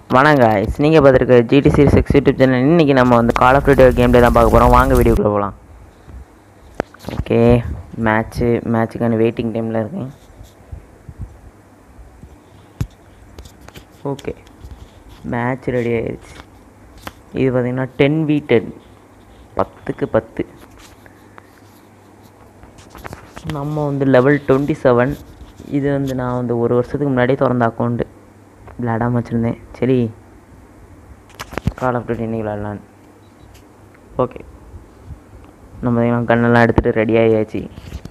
வணங்க நீங்கள் பார்த்துருக்க GT series X YouTube channel இன்றைக்கி நம்ம வந்து கால் ஆஃப் டியூட்டி கேம் தான் பார்க்க போகிறோம் வாங்க வீடியோக்குள்ளே போகலாம் ஓகே மேட்ச்சு மேட்ச்சுக்கான வெயிட்டிங் டைமில் இருக்கேன் ஓகே மேட்ச் ரெடி ஆயிடுச்சு இது பார்த்திங்கன்னா டென் வி டென் பத்துக்கு பத்து நம்ம வந்து லெவல் டுவெண்ட்டி செவன் இது வந்து நான் வந்து ஒரு வருஷத்துக்கு முன்னாடியே திறந்த அக்கௌண்ட்டு விளையாடாமல் வச்சுருந்தேன் சரி கால் ஆஃப் டியூட்டி இன்றைக்கி விளாட்லான்னு ஓகே நம்ம பார்த்தீங்கன்னா கண்ணெல்லாம் எடுத்துகிட்டு ரெடி ஆகியாச்சு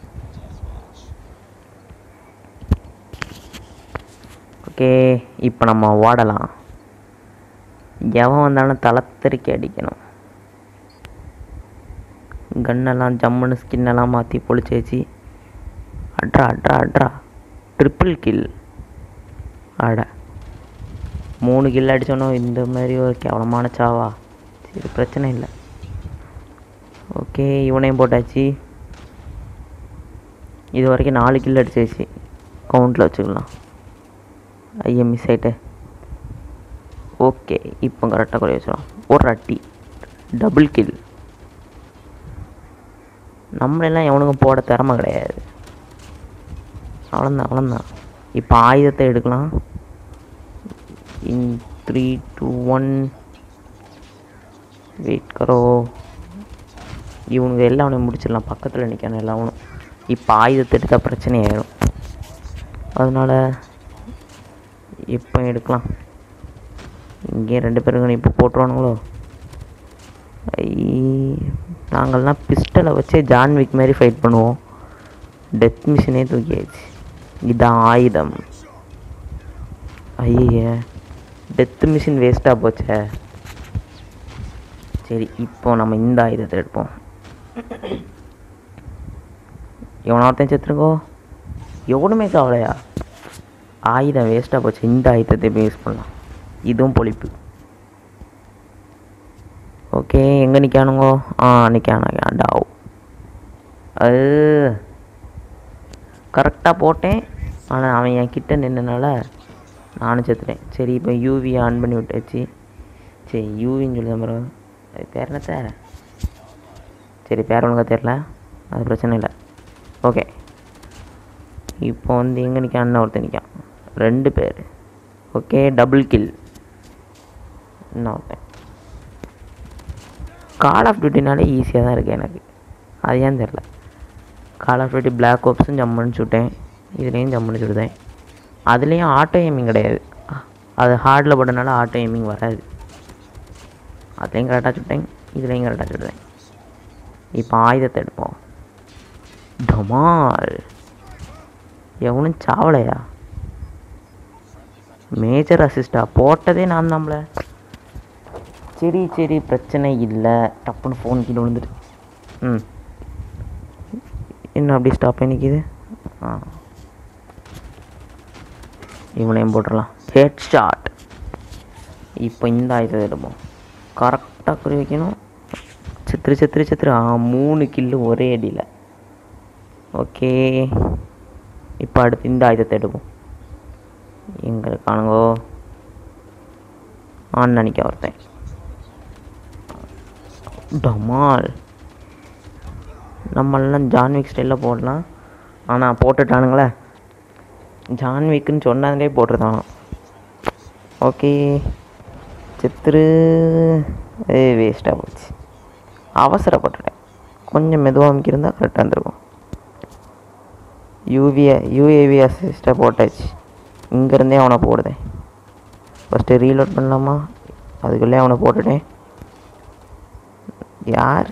ஓகே இப்போ நம்ம ஓடலாம் எவன் வந்தாலும் தளத்தறிக்கி அடிக்கணும் கன்னெல்லாம் ஜம்முன்னு ஸ்கின்னெல்லாம் மாற்றி பொழிச்சு வச்சு அட்ரா அட்ரா அட்ரா ட்ரிப்பிள் கில் அட மூணு கில் அடித்தோன்னோ இந்த மாதிரி ஒரு கேவலமான சாவா சரி பிரச்சனை இல்லை ஓகே இவனையும் போட்டாச்சு இது வரைக்கும் நாலு கில் அடிச்சாச்சு கவுண்டில் வச்சுக்கலாம் ஐயா மிஸ் ஆயிட்டு ஓகே இப்போ கரெக்டாக குறைய வச்சிடும் ஒரு அட்டி டபுள் கில் நம்மளெல்லாம் எவனுக்கும் போட திறமை கிடையாது அவ்வளோந்தான் அவ்வளோந்தான் இப்போ ஆயுதத்தை எடுக்கலாம் in three two one wait கரோ இவனுங்க எல்லாம் முடிச்சிடலாம் பக்கத்தில் நிற்கணும் எல்லாவனும் இப்போ ஆயுதத்தை எடுத்தால் பிரச்சனை ஆயிடும் அதனால் இப்போ எடுக்கலாம் இங்கே ரெண்டு பேருக்கும் இப்போ போட்டுருவானுங்களோ ஐ நாங்கள்லாம் பிஸ்டலை வச்சே ஜான்விக் மாதிரி ஃபைட் பண்ணுவோம் டெத் மிஷினே தூக்கியாச்சு இதான் ஆயுதம் ஐய டெத் மிஷின் வேஸ்ட்டாக போச்சே சரி இப்போ நம்ம இந்த ஆயுதத்தை எடுப்போம் எவனா ஒருத்தன் செத்துருக்கோ எவனுமே கவலையா ஆயுதம் வேஸ்ட்டாக போச்சு இந்த ஆயுதத்தை போய் யூஸ் பண்ணலாம் இதுவும் பொழிப்பு ஓகே எங்கே நிற்கானுங்கோ ஆ நிற்கான டாவ் அது கரெக்டாக போட்டேன் ஆனால் அவன் என் கிட்ட நின்றனால நானும் செத்துட்டேன் சரி இப்போ யூவி ஆன் பண்ணி விட்டாச்சு சரி யூவின்னு சொல்லி தான் பாருங்க அது பேர் என்னத்த சரி பேர் ஒழுங்கா தெரில அது பிரச்சனை இல்லை ஓகே இப்போ வந்து எங்கே நிற்கான்னு ஒருத்தன் நிற்கான் ரெண்டு பேர் ஓகே டபுள் கில் இன்னும் ஒருத்தன் கால் ஆஃப் டியூட்டினாலே ஈஸியாக தான் இருக்குது எனக்கு அது ஏன் தெரில கால் ஆஃப் டியூட்டி பிளாக் ஓப்ஸும் ஜம்முன்னு சுட்டேன் இதுலேயும் ஜம்முன்னு சுடுதேன் அதுலேயும் ஆட்டோ எய்மிங் கிடையாது அது ஹார்டில் போட்டனால ஆட்டோ எய்மிங் வராது அதுலேயும் கரெக்டாக சுட்டேன் இதுலேயும் கரெக்டாக சுடுதேன் இப்போ ஆயுதத்தை எடுப்போம் டமால் எவனும் சாவலையா மேஜர் அசிஸ்டா போட்டதே நான் நம்மள சரி சரி பிரச்சனை இல்லை டப்புன்னு ஃபோன் கீழே விழுந்துட்டு ம் இன்னும் அப்படி ஸ்டாப் பண்ணி நிற்கிது ஆ இவனையும் போட்டுடலாம் ஹெட் ஷாட் இப்போ இந்த ஆயுதத்தை எடுப்போம் கரெக்டாக குறி வைக்கணும் சித்திரு சித்திரு சித்திரு ஆ மூணு கில்லு ஒரே அடியில் ஓகே இப்போ அடுத்து இந்த ஆயுதத்தை எடுப்போம் எங்கே இருக்கானுங்கோ ஆன் நினைக்க ஒருத்தன் டமால் நம்மளாம் ஜான்விக் ஸ்டைலில் போடலாம் ஆனால் போட்டுட்டானுங்களே ஜான்விக்குன்னு சொன்னாலே போட்டுருதான் ஓகே சித்திரு ஏ வேஸ்ட்டாக போச்சு அவசரப்பட்டுட்டேன் கொஞ்சம் மெதுவாக அமைக்கிருந்தால் கரெக்டாக இருந்திருக்கும் யூவிஏ யூஏவி அசிஸ்டாக போட்டாச்சு இங்கேருந்தே அவனை போடுதேன் ஃபஸ்ட்டு ரீலோட் பண்ணலாமா அதுக்குள்ளே அவனை போட்டுட்டேன் யார்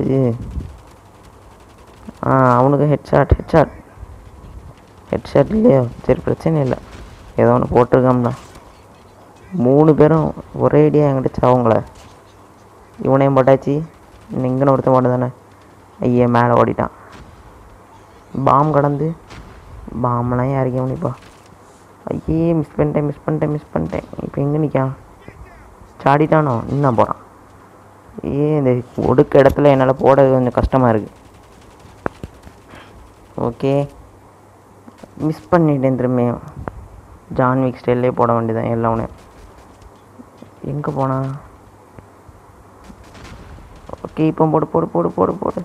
ஆ அவனுக்கு ஹெட்ஷாட் ஹெட்ஷாட் ஹெட்ஷாட் இல்லையோ சரி பிரச்சனை இல்லை ஏதோ ஒன்று போட்டிருக்கோம்ல மூணு பேரும் ஒரே ஐடியா என்கிட்ட சாவங்கள இவனையும் போட்டாச்சு இங்கன்னு ஒருத்தன் போட்டு தானே ஐயா மேலே ஓடிட்டான் பாம் கடந்து பாம்லாம் யாருக்கே முடிப்பா ஐயே மிஸ் பண்ணிட்டேன் மிஸ் பண்ணிட்டேன் மிஸ் பண்ணிட்டேன் இப்போ எங்கே நிற்கான் சாடிட்டானோ இன்னும் போகிறான் ஏ இந்த ஒடுக்க இடத்துல என்னால் போட கொஞ்சம் கஷ்டமாக இருக்குது ஓகே மிஸ் பண்ணிட்டேன் திரும்பியும் ஜான்விக் ஸ்டைல்லே போட வேண்டியதான் எல்லாமே எங்கே போனா ஓகே இப்போ போடு போடு போடு போடு போடு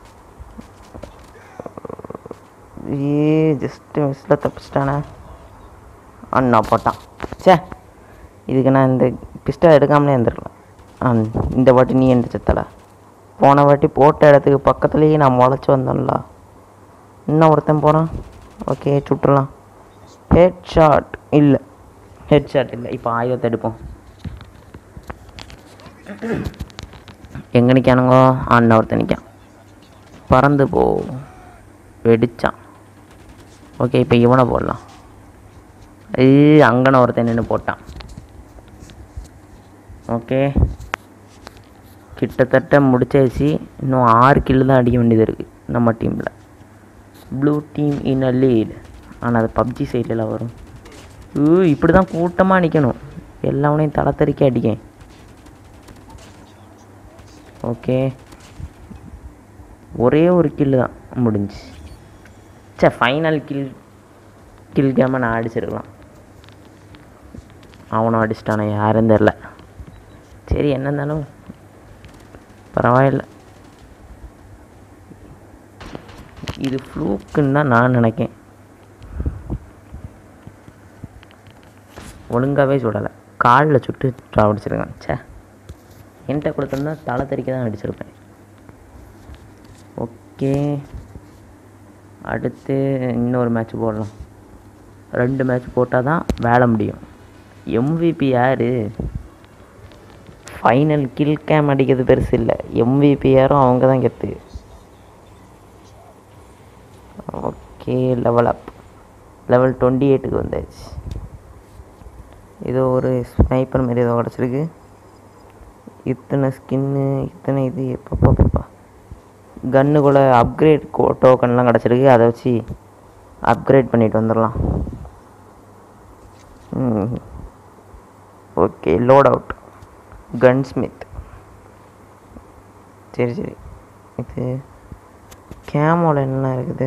ஏ ஜஸ்ட் மிஸ்ஸில் தப்பிச்சிட்டானே அண்ணா போட்டான் ச்சே இதுக்கு நான் இந்த பிஸ்டல் எடுக்காமலே இருந்திருக்கலாம் ஆ இந்த வாட்டி நீ எந்த செத்தல போன வாட்டி போட்ட இடத்துக்கு பக்கத்துலேயே நான் முளைச்சி வந்தேன்ல இன்னும் ஒருத்தன் போகிறான் ஓகே சுட்டுலாம் ஹெட் ஷாட் இல்லை ஹெட் ஷாட் இல்லை இப்போ ஆயுதத்தை எடுப்போம் எங்கே நிற்கானுங்கோ அண்ணன் ஒருத்தன் நிற்கான் பறந்து போ வெடிச்சான் ஓகே இப்போ இவனை போடலாம் ஐய் அங்கன ஒருத்தன் நின்று போட்டான் ஓகே கிட்டத்தட்ட முடிச்சாச்சு இன்னும் ஆறு கில்லு தான் அடிக்க வேண்டியது இருக்குது நம்ம டீமில் blue team in a lead ஆனால் அது பப்ஜி சைடில் வரும் ஊ இப்படி தான் கூட்டமாக நிற்கணும் எல்லாவனையும் தலை தெறிக்க அடிக்கேன் ஓகே ஒரே ஒரு கில்லு தான் முடிஞ்சு சே ஃபைனல் கில் கில் கேமை நான் அடிச்சிருக்கலாம் அவனும் அடிச்சிட்டானே யாரும் தெரில சரி என்ன இருந்தாலும் பரவாயில்ல இது ஃப்ளூக்குன்னு தான் நான் நினைக்கேன் ஒழுங்காகவே சுடலை காலில் சுட்டு அடிச்சிருக்கான் ச்சே என்கிட்ட கொடுத்துருந்தா தலை தெறிக்க தான் அடிச்சிருப்பேன் ஓகே அடுத்து இன்னொரு மேட்ச் போடலாம் ரெண்டு மேட்ச் போட்டால் தான் வேலை முடியும் எம்விபி யார் ஃபைனல் கில் கேம் அடிக்கிறது பெருசு இல்லை எம்விபி யாரும் அவங்க தான் கெத்து okay level up level twenty எயிட்டுக்கு வந்தாச்சு ஏதோ ஒரு ஸ்னைப்பர் மாரி ஏதோ கிடச்சிருக்கு இத்தனை ஸ்கின்னு இத்தனை இது எப்பப்பா கன்னுக்குள்ளே அப்கிரேட் டோக்கன்லாம் கிடச்சிருக்கு அதை வச்சு அப்கிரேட் பண்ணிட்டு வந்துடலாம் okay load out gunsmith சரி சரி இது கேமோல என்னலாம் இருக்குது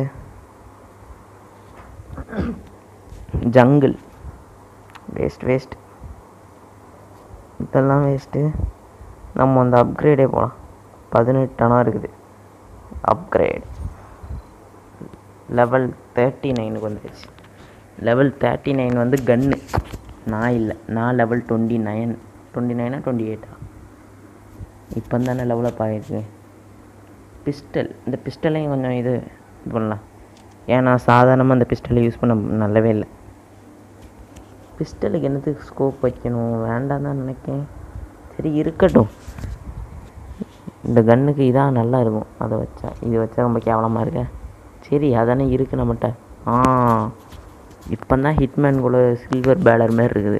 ஜங்கிள் வேஸ்ட் வேஸ்ட் இதெல்லாம் வேஸ்ட்டு நம்ம அந்த அப்கிரேடே போகலாம் பதினெட்டானா இருக்குது அப்கிரேட் லெவல் தேர்ட்டி நைனுக்கு வந்துருச்சு லெவல் தேர்ட்டி நைன் வந்து கன்னு நான் இல்லை நான் லெவல் டுவெண்ட்டி நைன் டுவெண்ட்டி நைனா டுவெண்ட்டி எயிட்டா இப்போ தானே லெவலப் ஆகிருக்கு பிஸ்டல் இந்த பிஸ்டலையும் கொஞ்சம் இது இது பண்ணலாம் ஏன்னா சாதாரணமாக அந்த பிஸ்டலை யூஸ் பண்ண நல்லாவே இல்லை பிஸ்டலுக்கு என்னத்துக்கு ஸ்கோப் வைக்கணும் வேண்டாம் தான் நினைக்கேன் சரி இருக்கட்டும் இந்த கன்னுக்கு இதான் நல்லா இருக்கும் அதை வச்சா இது வச்சா ரொம்ப கேவலமாக இருக்க சரி அதானே இருக்குது நம்மகிட்ட ஆ இப்போ தான் ஹிட்மேன் கூட சில்வர் பேலர் மாதிரி இருக்குது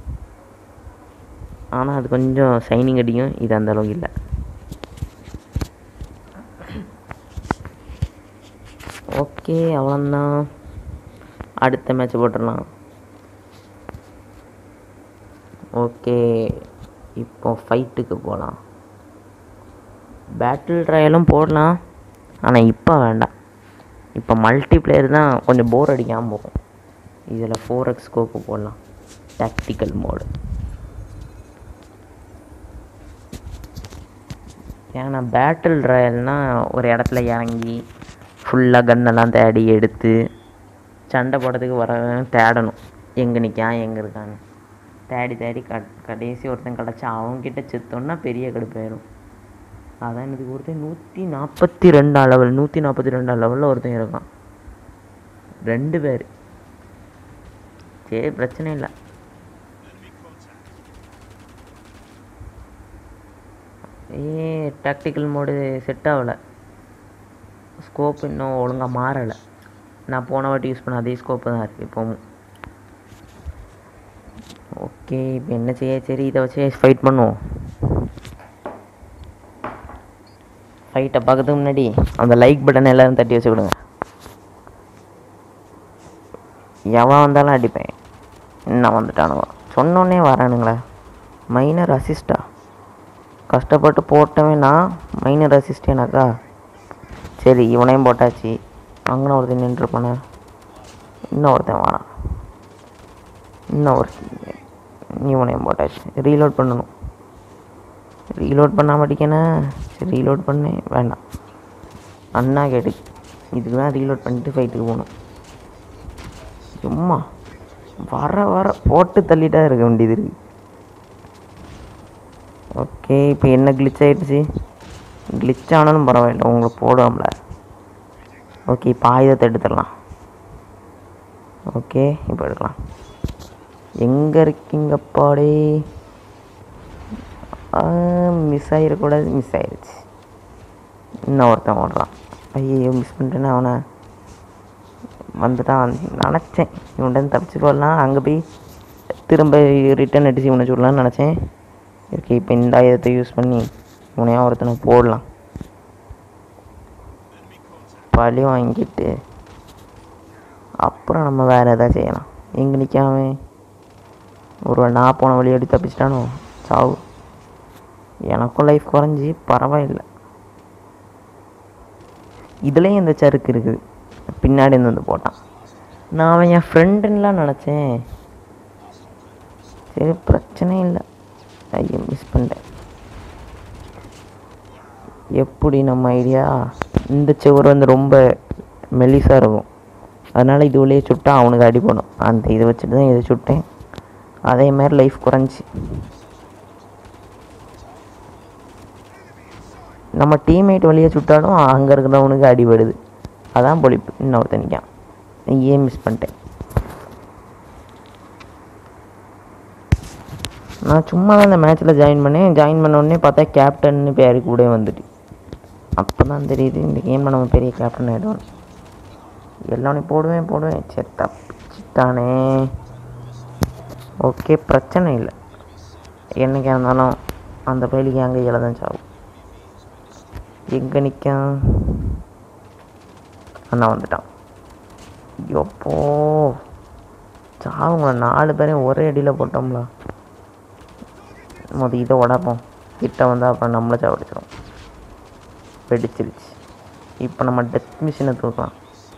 ஆனால் அது கொஞ்சம் ஷைனிங் அடிக்கும் இது அந்த அளவுக்கு இல்லை ஓகே அவ்வளோதான் அடுத்த மேட்ச் போட்டுடலாம் ஓகே இப்போ ஃபைட்டுக்கு போகலாம் பேட்டில் ட்ரையலும் போடலாம் ஆனால் இப்போ வேண்டாம் இப்போ மல்டி பிளேயர் தான் கொஞ்சம் போர் அடிக்காமல் போகும் இதில் ஃபோர் எக்ஸ் ஸ்கோப்பு போடலாம் டாக்டிக்கல் மோடு ஏன்னா பேட்டில் ட்ரையல்னால் ஒரு இடத்துல இறங்கி ஃபுல்லாக கன்னெல்லாம் தேடி எடுத்து சண்டை போடுறதுக்கு வர தேடணும் எங்கே நிற்கான் எங்கே இருக்கான்னு தேடி தேடி க கடைசி ஒருத்தன் கிடச்சா அவன்கிட்ட செத்தோன்னா பெரிய கடுப்பாயிரும் அதான் எனக்கு ஒருத்தன் நூற்றி நாற்பத்தி ரெண்டாம் லெவல் நூற்றி நாற்பத்தி ரெண்டாம் லெவலில் ஒருத்தன் இருக்கான் ரெண்டு பேர் சரி பிரச்சனை இல்லை ஏ டாக்டிக்கல் மோடு செட் ஆகலை ஸ்கோப் இன்னும் ஒழுங்காக மாறலை நான் போன வாட்டி யூஸ் பண்ண அதே ஸ்கோப்பு தான் இருக்குது இப்போவும் ஓகே இப்போ என்ன செய்ய சரி இதை வச்சு ஃபைட் பண்ணுவோம் ஃபைட்டை பார்க்கறதுக்கு முன்னாடி அந்த லைக் பட்டன் எல்லோரும் தட்டி வச்சு விடுங்க எவன் வந்தாலும் அடிப்பேன் என்ன வந்துட்டானுங்க சொன்னோன்னே வரானுங்களே மைனர் அசிஸ்டா கஷ்டப்பட்டு போட்டவன் நான் மைனர் அசிஸ்டேனாக்கா சரி இவனையும் போட்டாச்சு அங்கே ஒருத்தன் நின்றுருப்பானே இன்னும் ஒருத்தன் வாரான் இன்னும் ஒரு இவனையும் போட்டாச்சு ரீலோட் பண்ணணும் ரீலோட் பண்ண மாட்டேங்கண்ணே சரி ரீலோட் பண்ணேன் வேண்டாம் அண்ணா கேட்டு இதுக்கு தான் ரீலோட் பண்ணிட்டு ஃபைட்டுக்கு போகணும் சும்மா வர வர போட்டு தள்ளிட்டா இருக்க வேண்டியது இருக்கு ஓகே இப்போ என்ன கிளிச் ஆயிடுச்சு கிளிச் ஆனாலும் பரவாயில்ல உங்களை போடுவோம்ல ஓகே இப்போ ஆயுதத்தை எடுத்துடலாம் ஓகே இப்போ எடுக்கலாம் எங்கே இருக்கீங்கப்பாடே மிஸ் ஆகிடக்கூடாது மிஸ் ஆயிடுச்சு இன்னும் ஒருத்தன் ஓடுறான் ஐயோ மிஸ் பண்ணிட்டேன்னு அவனை வந்துட்டான் நினச்சேன் இவன்கிட்ட தப்பிச்சு போடலாம் அங்கே போய் திரும்ப ரிட்டன் அடிச்சு இவனை சொல்லலாம்னு நினச்சேன் ஓகே இப்போ இந்த ஆயுதத்தை யூஸ் பண்ணி இவனையா ஒருத்தனை போடலாம் பழி வாங்கிட்டு அப்புறம் நம்ம வேறு எதாவது செய்யலாம் எங்கே நிற்காம ஒரு நான் போன வழி எடுத்து தப்பிச்சிட்டானோ சாவு எனக்கும் லைஃப் குறைஞ்சி பரவாயில்லை இதுலேயும் இந்த சறுக்கு இருக்குது பின்னாடி இருந்து வந்து போட்டான் நான் அவன் என் ஃப்ரெண்டுன்னெலாம் நினச்சேன் சரி பிரச்சனை இல்லை ஐயோ மிஸ் பண்ணிட்டேன் எப்படி நம்ம ஐடியா இந்த சுவர் வந்து ரொம்ப மெலிசாக இருக்கும் அதனால் இது உள்ளே சுட்டா அவனுக்கு அடிப்படும் அந்த இதை வச்சுட்டு தான் இதை சுட்டேன் அதே மாதிரி லைஃப் குறைஞ்சி நம்ம டீம்மேட் வழியாக சுட்டாலும் அங்கே இருக்கிறவனுக்கு அடிபடுது அதான் பொழிப்பு இன்னொருத்தன் நிற்கான் ஏன் மிஸ் பண்ணிட்டேன் நான் சும்மா தான் இந்த மேட்ச்சில் ஜாயின் பண்ணேன் ஜாயின் பண்ண உடனே பார்த்தா கேப்டன்னு பேர் கூட வந்துட்டு அப்போ தான் தெரியுது இந்த கேமில் நம்ம பெரிய கேப்டன் ஆகிடுவோம் எல்லாமே போடுவேன் போடுவேன் சரி தப்பிச்சிட்டானே ஓகே பிரச்சனை இல்லை என்னைக்கா இருந்தாலும் அந்த பயிலுக்கு அங்கே இழதான் சாவும் எங்கே நிற்கான் அண்ணா வந்துட்டான் எப்போ சாவுங்களா நாலு பேரையும் ஒரே அடியில் போட்டோம்ல மொதல் இதை உடப்போம் கிட்ட வந்தால் அப்புறம் நம்மளை சாவடிச்சிடும் வெடிச்சிருச்சு இப்போ நம்ம டெத் மிஷினை தூக்கலாம்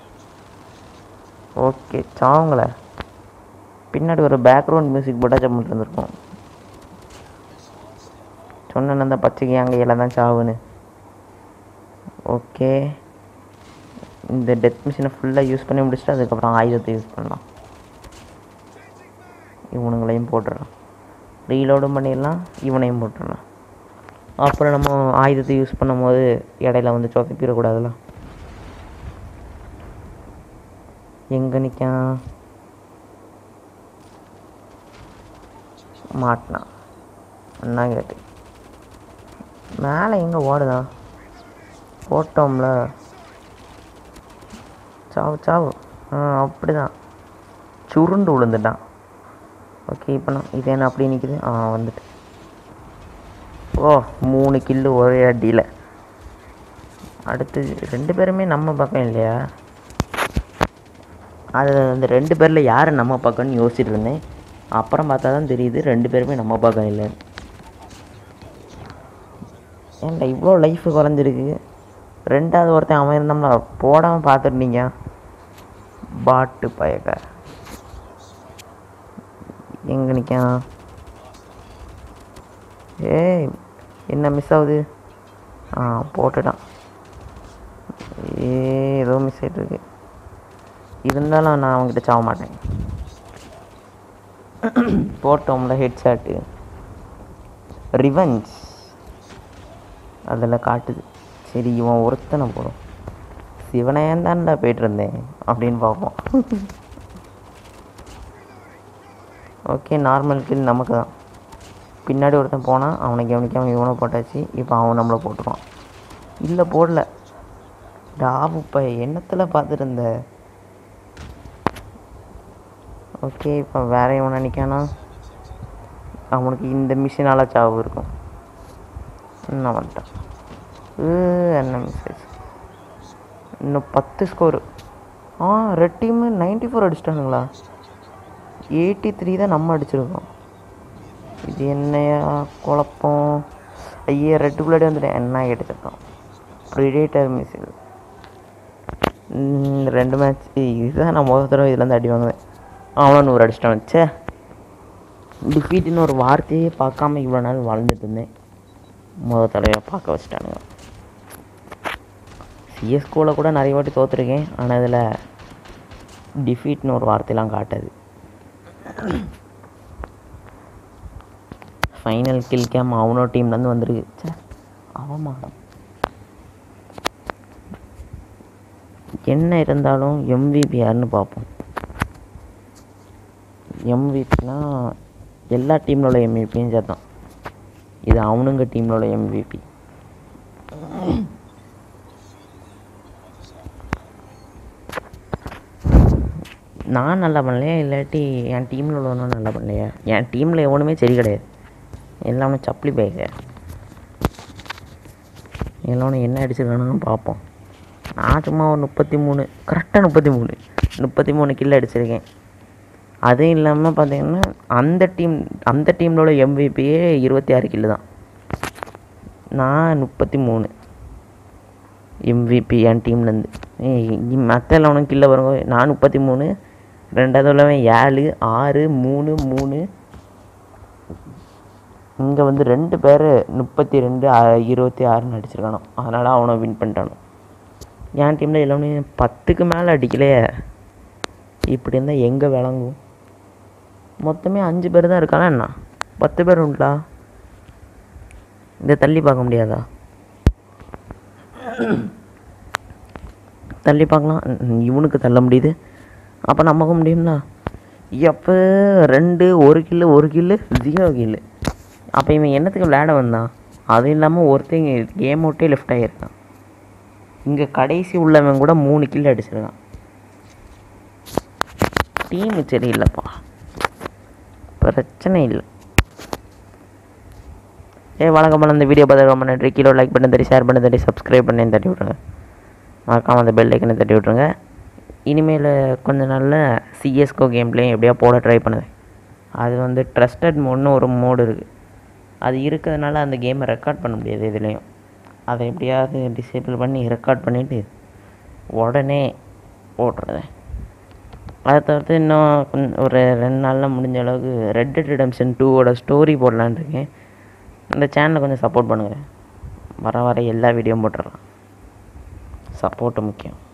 ஓகே சாவுங்களே பின்னாடி ஒரு பேக்ரவுண்ட் மியூசிக் போட்டால் ஜம்மிட்டு இருந்திருக்கும் சொன்னேன் அந்த பச்சைக்கு அங்கே இலை தான் சாவுன்னு ஓகே இந்த டெத் மிஷினை ஃபுல்லாக யூஸ் பண்ணி முடிச்சுட்டு அதுக்கப்புறம் ஆயுதத்தை யூஸ் பண்ணலாம் இவனுங்களையும் போட்டுடலாம் ரீலோடும் பண்ணிடலாம் இவனையும் போட்டுடலாம் அப்புறம் நம்ம ஆயுதத்தை யூஸ் பண்ணும்போது இடையில வந்து சொதப்பிடக்கூடாதுல்ல எங்கே நிற்கான் மாட்டினான் என்ன கேட்டு மேலே எங்கே ஓடுதான் போட்டோம்ல சாவு சாவு ஆ அப்படிதான் சுருண்டு விழுந்துட்டான் ஓகே இப்போ நான் இது என்ன அப்படியே நிற்குது ஆ வந்துட்டு ஓ மூணு கில்லு ஒரே அடியில் அடுத்து ரெண்டு பேருமே நம்ம பக்கம் இல்லையா அது அந்த ரெண்டு பேரில் யார் நம்ம பக்கம்னு யோசிச்சுட்டு இருந்தேன் அப்புறம் பார்த்தா தான் தெரியுது ரெண்டு பேருமே நம்ம பக்கம் இல்லைன்னு ஏன்டா இவ்வளோ லைஃப் குறைஞ்சிருக்கு ரெண்டாவது ஒருத்தன் அவன் இருந்தோம்னா போடாமல் பார்த்துருந்தீங்க பாட்டு பயக்க எங்கே நிற்கான் ஏய் என்ன மிஸ் ஆகுது ஆ போட்டுட்டான் ஏ ஏதோ மிஸ் ஆகிட்டுருக்கு இருந்தாலும் நான் அவங்ககிட்ட சாக மாட்டேன் போட்டோம்ல ஹெட் ஷாட்டு ரிவெஞ்ச் அதில் காட்டுது சரி இவன் ஒருத்தனை போடும் சிவனையன் தான்டா போயிட்டு இருந்தேன் அப்படின்னு பார்ப்போம் ஓகே நார்மல் கில் நமக்கு தான் பின்னாடி ஒருத்தன் போனான் அவனை கவனிக்காமல் இவனை போட்டாச்சு இப்போ அவன் நம்மளை போட்டுருவான் இல்லை போடல டாபு இப்போ எண்ணத்தில் பார்த்துருந்த ஓகே இப்போ வேற இவன் நினைக்கானா அவனுக்கு இந்த மிஷினால் சாவு இருக்கும் என்ன வந்துட்டான் ஏ, என்ன மிஸ்ஸேஜ் இன்னும் பத்து ஸ்கோரு ஆ ரெட் டீமு நைன்டி ஃபோர் அடிச்சிட்டானுங்களா எயிட்டி த்ரீ தான் நம்ம அடிச்சிருக்கோம் இது என்னையா குழப்பம் ஐயா ரெட்டு பிள்ளாடி வந்துட்டேன் என்ன கேட்டுருக்கோம் ப்ரிடேட்டர் மிஸ் இது ம், ரெண்டு மேட்ச் இதுதான் நான் முதல் தடவை இதுலேருந்து அடி வாங்குவேன் அவனும் நூறு அடிச்சிட்டான் ச்சே டிஃபீட்டுன்னு ஒரு வார்த்தையே பார்க்காம இவ்வளோ நாள் வாழ்ந்துட்டு இருந்தேன் முத தடவையாக பார்க்க வச்சிட்டானுங்க சிஎஸ்கோவில் கூட நிறைய வாட்டி தோற்றுருக்கேன் ஆனால் இதில் டிஃபீட்னு ஒரு வார்த்தையெல்லாம் காட்டாது ஃபைனல் கில் கேம் அவனோ டீம்லேருந்து வந்திருக்கு சே அவமானம் என்ன இருந்தாலும் எம்விபி யாருன்னு பார்ப்போம் எம்விபினா எல்லா டீமில் உள்ள எம்விபியும் சேர்த்தான் இது அவனுங்க டீமில் உள்ள எம்விபி நான் நல்லா பண்ணலையா இல்லாட்டி என் டீமில் உள்ளவனும் நல்லா பண்ணலையா என் டீமில் எவனுமே சரி கிடையாது எல்லாமே சப்ளி பேக எல்லாரும் என்ன அடிச்சிருக்கானுன்னு பார்ப்போம் நான் சும்மா ஒரு முப்பத்தி மூணு கரெக்டாக முப்பத்தி மூணு முப்பத்தி மூணு கில் அடிச்சிருக்கேன் அதுவும் இல்லாமல் பார்த்தீங்கன்னா அந்த டீம் அந்த டீமில் உள்ள எம்விபியே இருபத்தி ஆறு கில்லு தான் நான் முப்பத்தி மூணு எம்விபி என் டீம்லேருந்து மற்ற எல்லாம் கில்ல வருங்க நான் முப்பத்தி மூணு ரெண்டாவது உள்ளவன் ஏழு ஆறு மூணு மூணு இங்கே வந்து ரெண்டு பேர் முப்பத்தி ரெண்டு அ- இருபத்தி ஆறுன்னு அடிச்சிருக்கானோ அதனால் அவனை வின் பண்ணிட்டானோ என் டீமில் எல்லாமே பத்துக்கு மேலே அடிக்கலையே இப்படி இருந்தால் எங்கே விளங்கும் மொத்தமே அஞ்சு பேர் தான் இருக்கானா என்ன பத்து பேர் உண்டா இதை தள்ளி பார்க்க முடியாதா தள்ளி பார்க்கலாம் ம், இவனுக்கு தள்ள முடியுது அப்போ நமக்கு முடியும்னா எப்போ ரெண்டு ஒரு கில்லு ஒரு கில்லு ஜீரோ கில்லு அப்போ இவன் என்னத்துக்கு விளையாட வந்தான் அது இல்லாமல் ஒருத்தன் கேம் விட்டே லெஃப்ட் ஆகியிருக்கான் இங்கே கடைசி உள்ளவன் கூட மூணு கில் அடிச்சிருக்கான் டீம் சரியில்லைப்பா பிரச்சனை இல்லை ஏ வணக்கம் இந்த வீடியோ பார்த்து ரொம்ப நன்றி கீழே லைக் பண்ணி தட்டி ஷேர் பண்ணி தட்டி சப்ஸ்கிரைப் பண்ணி தட்டி விட்ருங்க மறக்காமல் அந்த பெல் ஐக்கனை தட்டி விட்ருங்க இனிமேல் கொஞ்ச நாளில் சிஎஸ்கோ கேம் பிளே எப்படியா போட ட்ரை பண்ணுது அது வந்து ட்ரஸ்டட் மோட்னு ஒரு மோடு இருக்குது அது இருக்கிறதுனால அந்த கேமை ரெக்கார்ட் பண்ண முடியாது இதுலேயும் அதை எப்படியாவது டிசேபிள் பண்ணி ரெக்கார்ட் பண்ணிவிட்டு உடனே போட்டுறேன் அதை தவிர்த்து இன்னும் கொஞ்ச- ஒரு ரெண்டு நாளில் முடிஞ்ச அளவுக்கு ரெட் டெட் ரிடம்ஷன் டூவோட ஸ்டோரி போடலான்னு இருக்கேன் இந்த சேனலை கொஞ்சம் சப்போர்ட் பண்ணுங்கள் வர வர எல்லா வீடியோவும் போட்டுடலாம் சப்போர்ட்டு முக்கியம்